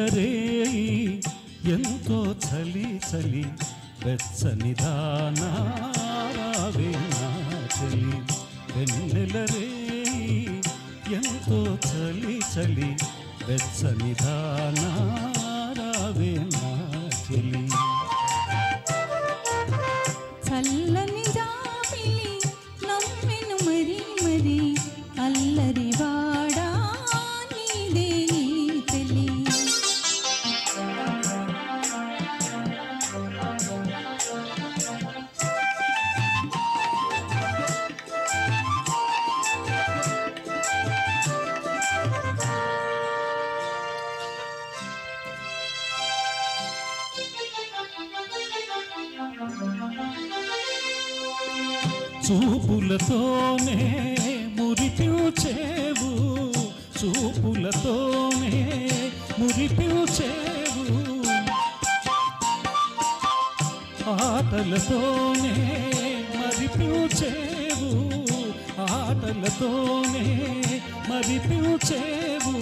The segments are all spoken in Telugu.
రేయి ఎంతో చలి చలి వెచ్చని దానావే నా చలి వెన్నెల రేయి ఎంతో చలి చలి వెచ్చని దానావే నా చలి చల్లని జాబిలి నమ్మెను మరి మరి అల్లరి వాడా నీదే ఈ తెలి చూపులతోనే మురిపిచేవు చూపులతోనే మురిపిచేవు ఆటలతోనే మరిపిచేవు ఆటలతోనే మరిపిచేవు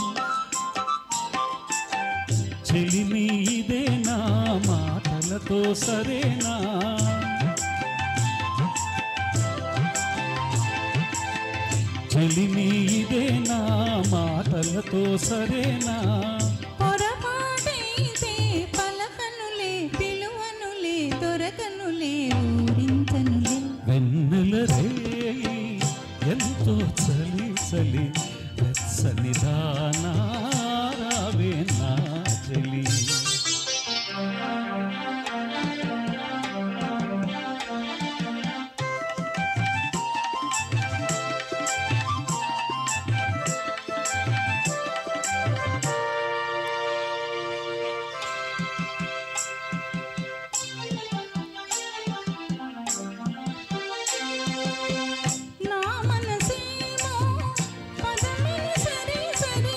చెలిమి ఇదేనా మాటలతో సరేనా చెలిమి ఇదేనా మాటలతో సరేనా పొరపాటైతే పలకనులే పిలువనులే దొరకనులే ఊరించనులే వెన్నెల రేయి ఎంతో చలి చలి వెచ్చని దానారావే నా చెలి నా మనసేమో పదమిని సరి సరి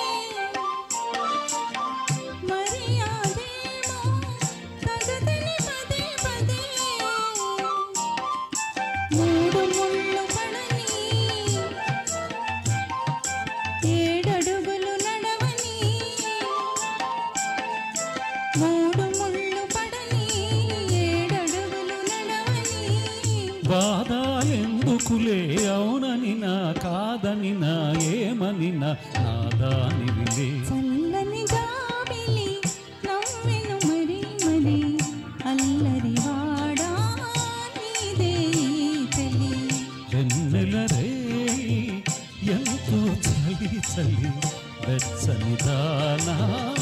మరి అదేమో తగదని పదే పదే మూడు ముళ్ళు పడని ఏడడుగులు నడవని మూడు ముళ్ళు పడని ఏడడుగులు నడవని బాధాలెందుకులే అవునని నా కాదని నా ఏమని నా నాదానివిలే చల్లని జాబిలి నవ్వెను మరి మరి అల్లరి వాడా నీదే ఈ తెలి వెన్నెల రేయి ఎంతో చలి చలి వెచ్చని దానా